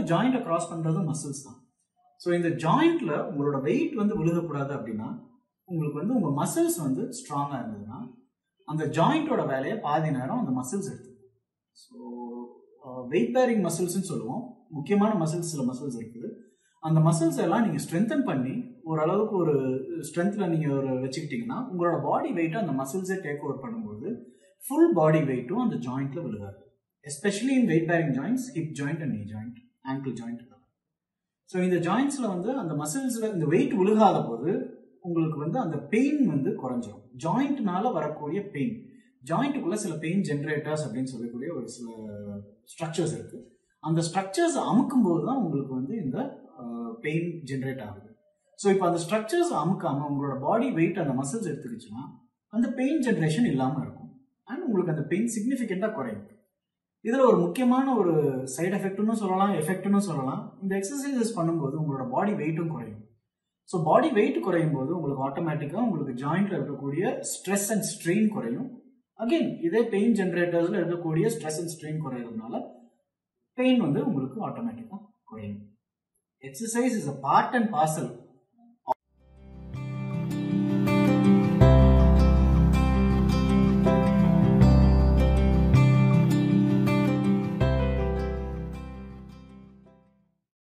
ஜாயிண்ட்டை cross பண்ணுறதும் muscles தான் so இந்த ஜாயிண்ட்ல உங்களோட வெயிட் வந்து விழுகக்கூடாது அப்படின்னா உங்களுக்கு வந்து உங்கள் மசில்ஸ் வந்து ஸ்ட்ராங்காக இருந்ததுன்னா அந்த ஜாயிண்ட்டோட வேலையை பாதி நேரம் அந்த மசில்ஸ் எடுத்துக்கும் ஸோ வெயிட் பேரிங் மசில்ஸ்னு சொல்லுவோம் முக்கியமான மசில்ஸ் சில மசில்ஸ் இருக்குது அந்த மசில்ஸ் எல்லாம் நீங்கள் ஸ்ட்ரென்தன் பண்ணி ஓரளவுக்கு ஒரு ஸ்ட்ரென்த்தில் நீங்கள் ஒரு வச்சுக்கிட்டிங்கன்னா உங்களோட பாடி வெயிட்டை அந்த மசில்ஸே டேக் ஓவர் பண்ணும்போது ஃபுல் பாடி வெயிட்டும் அந்த ஜாயிண்ட்டில் விழுகாது especially in weight bearing joints hip joint and knee joint ankle joint so இந்த ஜாயின்ஸில் வந்து அந்த மசில்ஸில் இந்த வெயிட் விழுகாத போது உங்களுக்கு வந்து அந்த பெயின் வந்து குறைஞ்சிரும் ஜாயிண்ட்னால வரக்கூடிய பெயின் ஜாயிண்ட்டுக்குள்ள சில பெயின் ஜென்ரேட்டர்ஸ் அப்படின்னு சொல்லக்கூடிய ஒரு சில ஸ்ட்ரக்சர்ஸ் இருக்கு அந்த ஸ்ட்ரக்சர்ஸ் அமுக்கும் போது தான் உங்களுக்கு வந்து இந்த பெயின் ஜென்ரேட் ஆகுது ஸோ இப்போ அந்த ஸ்ட்ரக்சர்ஸ் அமுக்காம உங்களோட பாடி வெயிட் அந்த மசில்ஸ் எடுத்துக்கிச்சுன்னா அந்த பெயின் ஜென்ரேஷன் இல்லாமல் இருக்கும் அண்ட் உங்களுக்கு அந்த பெயின் சிக்னிஃபிகண்ட்டாக குறையும் இதில் ஒரு முக்கியமான ஒரு சைடு எஃபெக்ட்னு சொல்லலாம் எஃபெக்ட்னு சொல்லலாம் இந்த எக்ஸசைசஸ் பண்ணும்போது உங்களோட பாடி வெயிட்டும் குறையும் ஸோ பாடி வெயிட் குறையும் போது உங்களுக்கு ஆட்டோமேட்டிக்காக உங்களுக்கு ஜாயிண்ட்ல இருக்கக்கூடிய ஸ்ட்ரெஸ் அண்ட் ஸ்ட்ரெயின் குறையும் அகெயின் இதே பெயின் ஜென்ரேட்டர்ஸ்ல இருக்கக்கூடிய ஸ்ட்ரெஸ் அண்ட் ஸ்ட்ரெயின் குறையிறதுனால பெயின் வந்து உங்களுக்கு ஆட்டோமேட்டிக்காக குறையும் exercise is a part and parcel